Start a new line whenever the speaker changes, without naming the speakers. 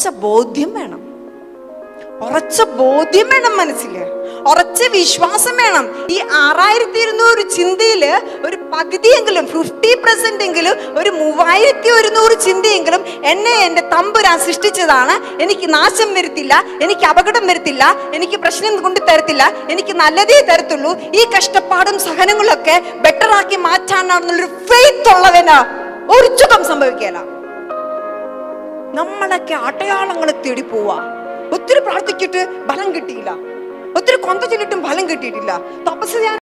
ഉറച്ച ബോധ്യം വേണം ഉറച്ച ബോധ്യം വേണം മനസ്സില് ഉറച്ച വിശ്വാസം വേണം ഈ ആറായിരത്തി ഇരുന്നൂറ് ചിന്തയില് ഒരു പകുതിയെങ്കിലും ഫിഫ്റ്റി പെർസെന്റ് എങ്കിലും ഒരു മൂവായിരത്തി ഒരുന്നൂറ് ചിന്തയെങ്കിലും എന്നെ എൻ്റെ തമ്പുരാൻ സൃഷ്ടിച്ചതാണ് എനിക്ക് നാശം വരുത്തില്ല എനിക്ക് അപകടം വരുത്തില്ല എനിക്ക് പ്രശ്നം കൊണ്ട് തരത്തില്ല എനിക്ക് നല്ലതേ തരത്തുള്ളൂ ഈ കഷ്ടപ്പാടും സഹനങ്ങളൊക്കെ ബെറ്റർ ആക്കി മാറ്റാനാണെന്നുള്ളൊരു ഫെയ്ത്ത് ഉള്ളവന് ഒരു ചുഖം സംഭവിക്കല നമ്മളൊക്കെ അടയാളങ്ങളെ തേടി പോവാ ഒത്തിരി പ്രാർത്ഥിച്ചിട്ട് ഫലം കിട്ടിയില്ല ഒത്തിരി കൊന്ത ചൊല്ലിട്ടും ഫലം കിട്ടിയിട്ടില്ല തപസ് ചെയ്യാൻ